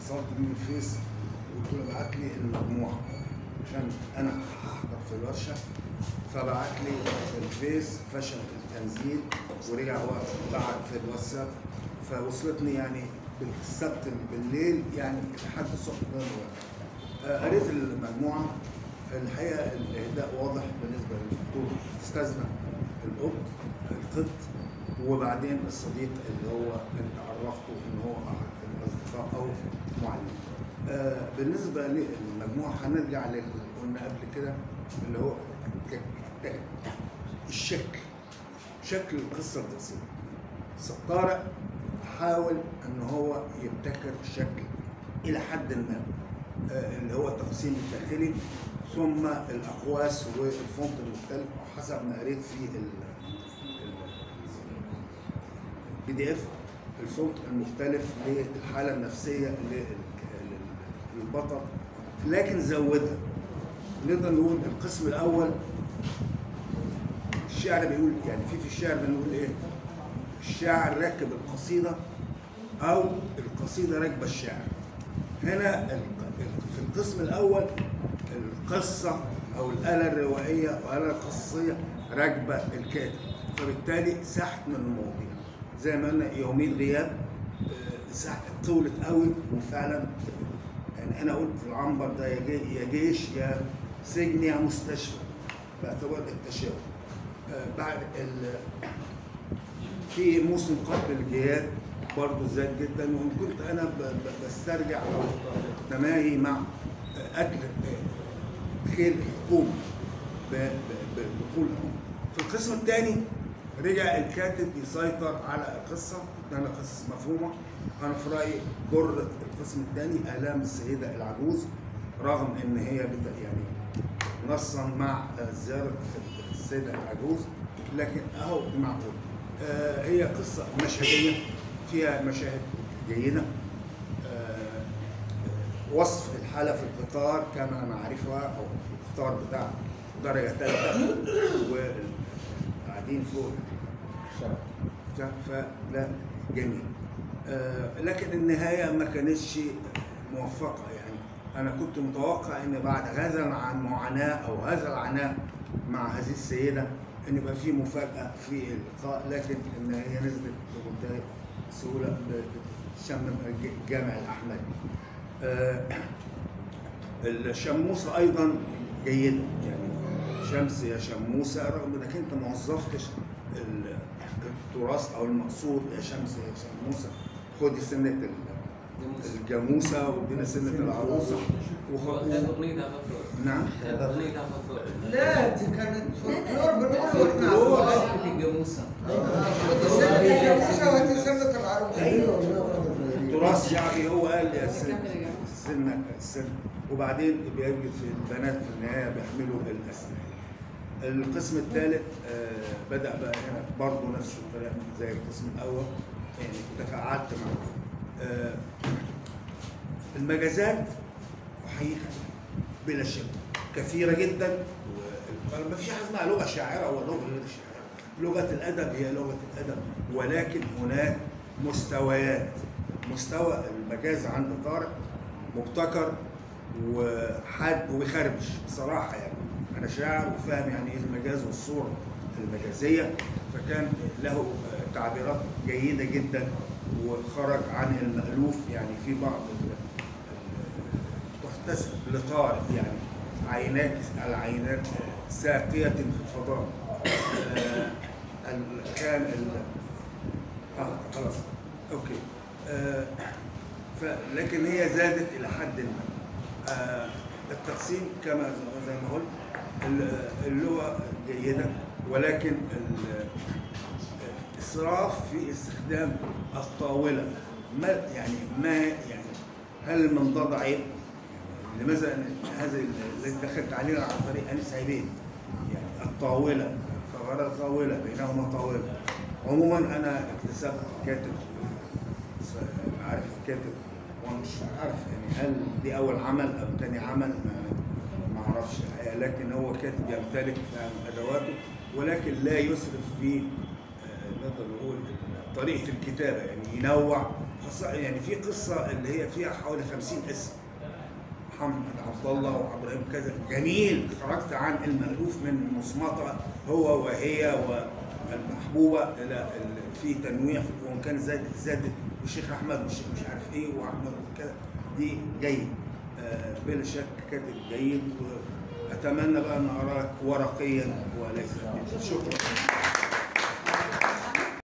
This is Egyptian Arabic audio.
اتصلت بيه من الفيس وقلت له ابعت لي المجموعه عشان انا هحضر في الورشه فبعت لي في الفيس فشل التنزيل ورجع وقت بعد في الواتساب فوصلتني يعني بالسبت بالليل يعني لحد الصبح ده الوقت. آه، قريت المجموعه الحقيقه الاهداء واضح بالنسبه للدكتور استاذنا القط القط وبعدين الصديق اللي هو اللي عرفته ان هو احد الاصدقاء او معلم. آه، بالنسبه للمجموعه هنرجع للي قلنا قبل كده اللي هو ك- ك- الشكل شكل القصه القصيره. طارق حاول ان هو يبتكر شكل الى حد ما آه، اللي هو التقسيم الداخلي ثم الاقواس والفونت المختلف حسب ما قريت في البي دي اف الفونت المختلف للحاله النفسيه لل- لل- للبطل لكن زودها نقدر نقول القسم الاول الشعر بيقول يعني في في الشعر بنقول ايه؟ الشاعر راكب القصيده او القصيده راكبه الشاعر. هنا ال- ال- في القسم الاول القصه او الاله الروائيه او الاله القصصيه راكبه الكاتب فبالتالي ساحت من المواضيع زي ما قلنا يومين غياب آه، ساحت طولت قوي وفعلا يعني انا قلت العنبر ده يا جي- يا جيش يا سجن يا مستشفى باعتبار التشابه آه، بعد ال- في موسم قبل الجهاد برضه زاد جدا وان كنت انا ب- ب- بسترجع او تماهي مع اكل خيل الحكومه ب- ب- بدخول الحكومه. في القسم الثاني رجع الكاتب يسيطر على القصه انا قصص مفهومه انا في رايي جرة القسم الثاني الام السيده العجوز رغم ان هي بت يعني نصا مع زياره السيده العجوز لكن اهو معقول آه هي قصه مشهديه فيها مشاهد جيده آه وصف الحاله في القطار كما نعرفها او القطار بتاع درجه ثالثه وقاعدين فوق الشبكه فلا جميل آه لكن النهايه ما كانتش موفقه يعني انا كنت متوقع ان بعد هذا المعاناه او هذا العناء مع هذه السيده ان يبقى في مفاجاه في اللقاء لكن ان هي نزلت بمنتهى السهوله بشمم الجامع الاحمدي. آه الشموسه ايضا جيده يعني شمس يا شموسه رغم انك انت ما وظفتش ال- التراث او المقصود يا شمس يا شموسه خدي سنه ال- الجاموسه وادينا سنه العروسه وخ- اغنية غفور نعم اغنية غفور لا دي كانت فولكلور بنقول فولكلور. واحنا في جاموسة سنة الجاموسة وهاتي سنة العروسة تراث شعبي هو قال يا سن سن السن وبعدين بيجي في البنات في النهايه بيحملوا الاسلحه. القسم الثالث آه بدا بقى هنا برضه نفس الطريقه زي القسم الاول يعني تفاعلت معه. آه المجازات احييها بلا شك كثيره جدا و- ما فيش حاجه اسمها لغه شاعره ولغه غير شاعره. لغه الادب هي لغه الادب ولكن هناك مستويات مستوى المجاز عند طارق مبتكر وحاد وبيخربش بصراحه يعني انا شاعر وفاهم يعني ايه المجاز والصوره المجازيه فكان له تعبيرات جيده جدا وخرج عن المالوف يعني في بعض ال- ال- تحتسب لطارق يعني عيناك العينات ساقيه في الفضاء آه، ال- كان ال- اه خلاص اوكي آه ف- لكن هي زادت الى حد ما آه التقسيم كما زي ما قلت ال- اللغه جيده ولكن ال- الاسراف في استخدام الطاوله ما يعني ما يعني هل المنضد عيب؟ لماذا أن- هذا الذي دخلت علينا عن طريق انس عيبين يعني الطاوله فغير طاوله بينهما طاوله عموما انا اكتسبت كاتب س- عارف الكاتب وانا مش عارف يعني هل دي اول عمل او تاني عمل ما ما اعرفش الحقيقة، لكن هو كاتب يمتلك فهم ادواته ولكن لا يسرف في آه، نقدر نقول طريقه الكتابه يعني ينوع خاصه يعني في قصه اللي هي فيها حوالي 50 اسم محمد عبد الله وعبد الرحيم كذا جميل خرجت عن المألوف من مصمتة هو وهي والمحبوبة إلى ال- في تنويع في وإن كان زاد زادت والشيخ أحمد والشيخ مش عارف إيه وأحمد وكذا دي جيد آه، بلا شك كاتب جيد وأتمنى بقى أن أراك ورقيا وليس شكرا